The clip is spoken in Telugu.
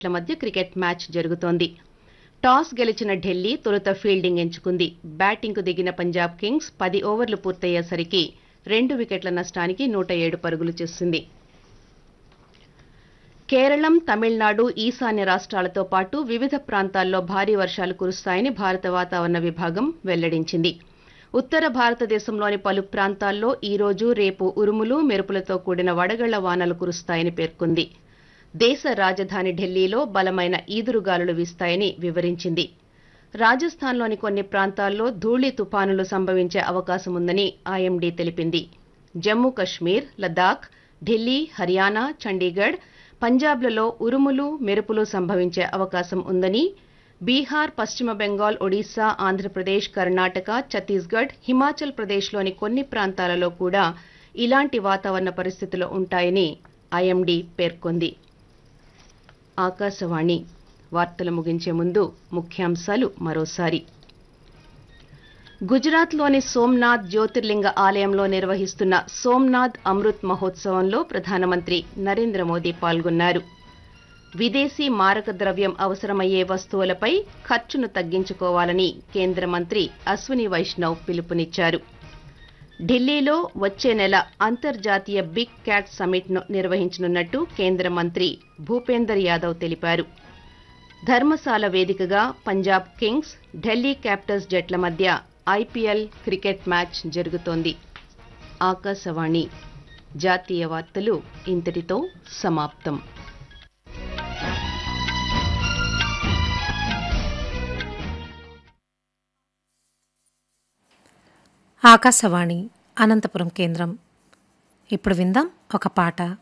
జట్ల మధ్య క్రికెట్ మ్యాచ్ జరుగుతోంది టాస్ గెలిచిన ఢిల్లీ తొలుత ఫీల్డింగ్ ఎంచుకుంది బ్యాటింగ్కు దిగిన పంజాబ్ కింగ్స్ పది ఓవర్లు పూర్తయ్యేసరికి రెండు వికెట్ల నష్టానికి నూట ఏడు పరుగులు చేసింది కేరళం తమిళనాడు ఈశాన్య రాష్ట్రాలతో పాటు వివిధ ప్రాంతాల్లో భారీ వర్షాలు కురుస్తాయని భారత వాతావరణ విభాగం వెల్లడించింది ఉత్తర భారతదేశంలోని పలు ప్రాంతాల్లో ఈ రోజు రేపు ఉరుములు మెరుపులతో కూడిన వడగళ్ల వానలు కురుస్తాయని పేర్కొంది దేశ రాజధాని ఢిల్లీలో బలమైన ఈదురుగాలులు వీస్తాయని వివరించింది రాజస్థాన్లోని కొన్ని ప్రాంతాల్లో ధూళి తుపానులు సంభవించే అవకాశం ఉందని ఐఎండీ తెలిపింది జమ్మూ కశ్మీర్ లద్దాఖ్ ఢిల్లీ హర్యానా చండీగఢ్ పంజాబ్లలో ఉరుములు మెరుపులు సంభవించే అవకాశం ఉందని బీహార్ పశ్చిమ బెంగాల్ ఒడిశా ఆంధ్రప్రదేశ్ కర్ణాటక ఛత్తీస్గఢ్ హిమాచల్ ప్రదేశ్లోని కొన్ని ప్రాంతాలలో కూడా ఇలాంటి వాతావరణ పరిస్థితులు ఉంటాయని ఐఎండీ పేర్కొంది ఆకాశవాణి వార్తలు ముగించే ముందు ముఖ్యాంశాలు మరోసారి గుజరాత్లోని సోమ్నాథ్ జ్యోతిర్లింగ ఆలయంలో నిర్వహిస్తున్న సోమ్నాథ్ అమృత్ మహోత్సవంలో ప్రధానమంత్రి నరేంద్ర మోదీ పాల్గొన్నారు విదేశీ మారక ద్రవ్యం అవసరమయ్యే వస్తువులపై ఖర్చును తగ్గించుకోవాలని కేంద్ర మంత్రి అశ్విని వైష్ణవ్ పిలుపునిచ్చారు ఢిల్లీలో వచ్చే నెల అంతర్జాతీయ బిగ్ క్యాట్ సమ్మిట్ను నిర్వహించనున్నట్టు కేంద్ర మంత్రి భూపేందర్ యాదవ్ తెలిపారు ధర్మశాల వేదికగా పంజాబ్ కింగ్స్ ఢిల్లీ క్యాపిటల్స్ జట్ల మధ్య ఐపీఎల్ క్రికెట్ మ్యాచ్ జరుగుతోంది ఆకాశవాణి జాతీయ వార్తలు ఇంతటితో సమాప్తం ఆకాశవాణి అనంతపురం కేంద్రం ఇప్పుడు విందాం ఒక పాట